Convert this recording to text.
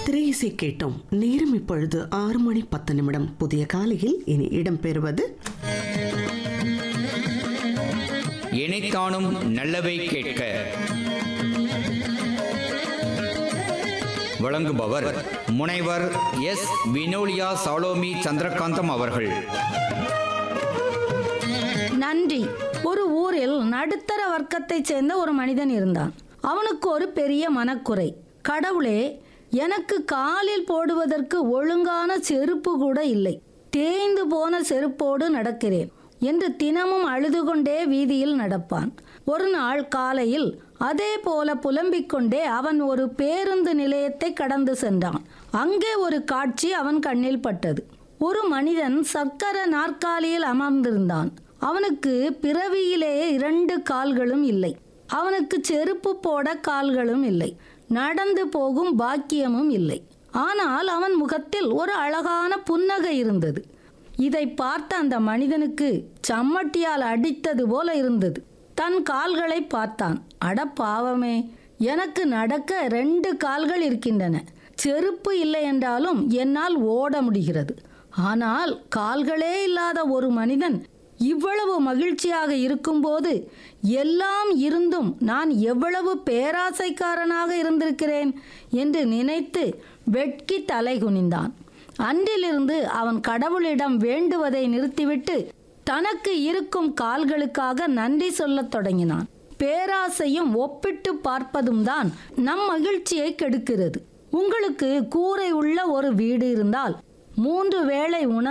திரையிசை கேட்டோம் நேரம் இப்பொழுது ஆறு மணி பத்து நிமிடம் புதிய காலையில் இனி இடம்பெறுவது இணைத்தானும் நல்லவை கேட்க வழங்குபவர் முனைவர் எஸ் வினோலியா சாலோமி சந்திரகாந்தம் அவர்கள் நன்றி ஒரு ஊரில் நடுத்தர வர்க்கத்தைச் சேர்ந்த ஒரு மனிதன் இருந்தான் அவனுக்கு ஒரு பெரிய மனக்குறை கடவுளே எனக்கு காலில் போடுவதற்கு ஒழுங்கான செருப்பு கூட இல்லை தேய்ந்து போன செருப்போடு நடக்கிறேன் என்று தினமும் அழுது கொண்டே வீதியில் நடப்பான் ஒரு நாள் காலையில் அதே போல புலம்பிக் கொண்டே அவன் ஒரு பேருந்து நிலையத்தை கடந்து சென்றான் அங்கே ஒரு காட்சி அவன் கண்ணில் பட்டது ஒரு மனிதன் சக்கர நாற்காலியில் அமர்ந்திருந்தான் அவனுக்கு பிறவியிலே இரண்டு கால்களும் இல்லை அவனுக்கு செருப்பு போட கால்களும் இல்லை நடந்து போகும் பாக்கியமும் இல்லை ஆனால் அவன் முகத்தில் ஒரு அழகான புன்னகை இருந்தது இதை பார்த்த அந்த மனிதனுக்கு சம்மட்டியால் அடித்தது போல இருந்தது தன் கால்களை பார்த்தான் அட பாவமே எனக்கு நடக்க ரெண்டு கால்கள் இருக்கின்றன செருப்பு இல்லை என்றாலும் என்னால் ஓட முடிகிறது ஆனால் கால்களே இல்லாத ஒரு மனிதன் இவ்வளவு மகிழ்ச்சியாக இருக்கும்போது எல்லாம் இருந்தும் நான் எவ்வளவு பேராசைக்காரனாக இருந்திருக்கிறேன் என்று நினைத்து வெட்கி தலை குனிந்தான் அன்றிலிருந்து அவன் கடவுளிடம் வேண்டுவதை நிறுத்திவிட்டு தனக்கு இருக்கும் கால்களுக்காக நன்றி சொல்லத் தொடங்கினான் பேராசையும் ஒப்பிட்டு பார்ப்பதும் தான் நம் மகிழ்ச்சியை கெடுக்கிறது உங்களுக்கு கூரை உள்ள ஒரு வீடு இருந்தால் மூன்று வேளை உணவு